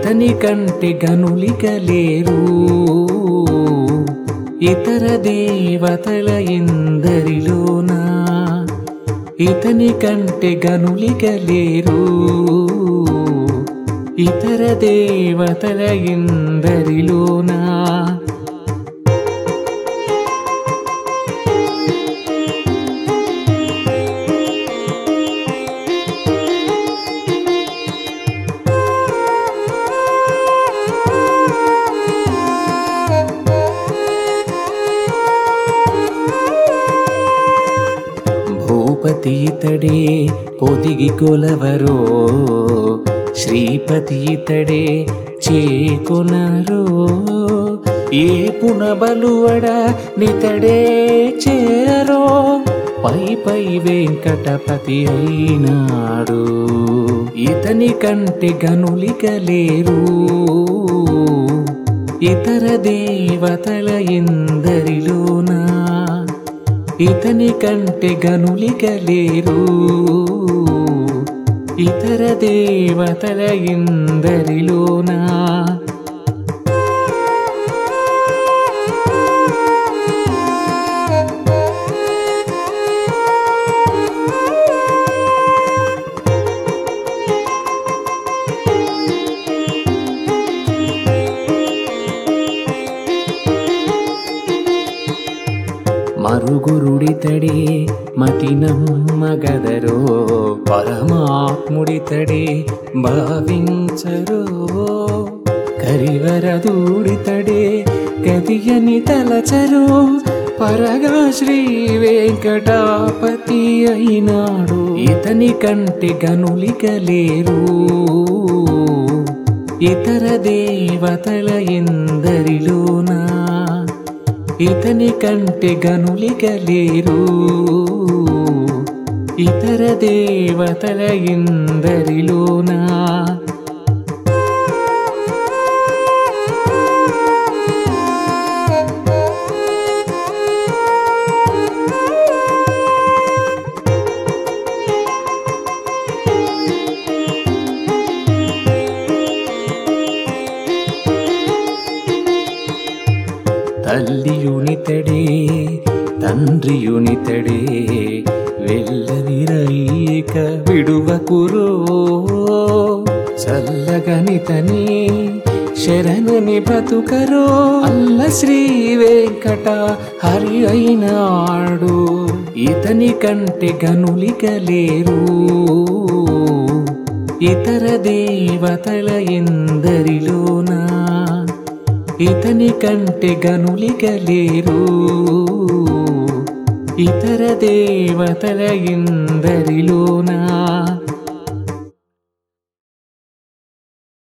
ఇతని కంటే గనులిక లేరు ఇతర దేవతల ఇందరిలోనా ఇతని కంటే గనులిక లేరు ఇతర దేవతల ఇందరిలోనా భూపతి ఇతడే పొదిగి కొలవరో శ్రీపతి ఇతడే చేకొనరో ఏ పునబలువడ నితడే చేరో పై పై వెంకటపతి అయినాడు ఇతని కంటే గనులిక లేరు ఇతర దేవతల ఇందరిలోనా ఇతని కంటే గనులిక లేరు ఇతర దేవతల ఇందరిలోనా మరుగురుడితడే మతినమ్మగదరో పరమాత్ముడితడే భావించరో కరివరదూడితడే గదియని తలచరో పరగా శ్రీ వెంకటాపతి అయినాడు ఇతని కంటే గనులిక లేరు ఇతర దేవతల ఇందరిలోనా ఇతని కంటే గనులిక లేరు ఇతర దేవతల ఇందరిలోనా తల్లియునితడే తండ్రియునితడే వెళ్ళవిరయ్యక విడువకురో చల్లగనితని శరణని బ్రతుకరో అల్ల శ్రీ వెంకట హరి అయినాడు ఇతని కంటే గనులిక లేరు ఇతర దేవతల ఇందరిలోనా ఇతని కంటే గనులిక లేరు ఇతర దేవతల ఇందరిలోనా